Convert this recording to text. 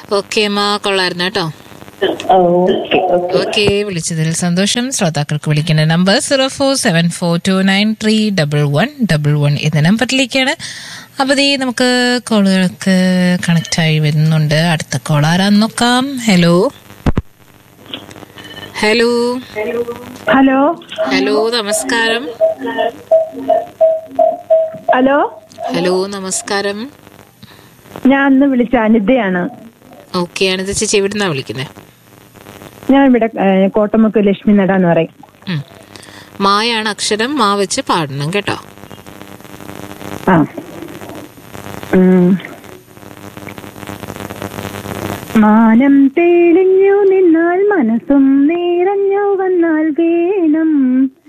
Okay അമ്മ കൊള്ളായിരുന്നു കേട്ടോ ഓക്കെ ഓക്കെ ഓക്കെ വിളിച്ചതിൽ സന്തോഷം ശ്രോതാക്കൾക്ക് വിളിക്കേണ്ട number zero four seven four two nine three double one double one എന്ന നമ്പറിലേക്കാണ് അപ്പോൾ ദേ നമുക്ക് കോളുകൾക്ക് കണക്റ്റ് ആയി വരുന്നുണ്ട് അടുത്ത കോൾ ആരാന്ന് നോക്കാം ഹലോ ഹലോ ഹലോ ഹലോ നമസ്കാരം ഹലോ ഹലോ നമസ്കാരം ഞാൻ അന്ന് വിളിച്ച അനിതയാണ് ഓക്കെ അനിത ചേച്ചി എവിടുന്നാ വിളിക്കുന്നത് ഞാൻ ഇവിടെ ഏഹ്, കോട്ടമുക്ക് ലക്ഷ്മി നട എന്ന് പറയും മായാണ് അക്ഷരം മാ വെച്ച് പാടണം കേട്ടോ ആ ഉം. മാനം തെളിഞ്ഞു നിന്നാൽ മനസ്സും നിറഞ്ഞു വന്നാൽ വേണം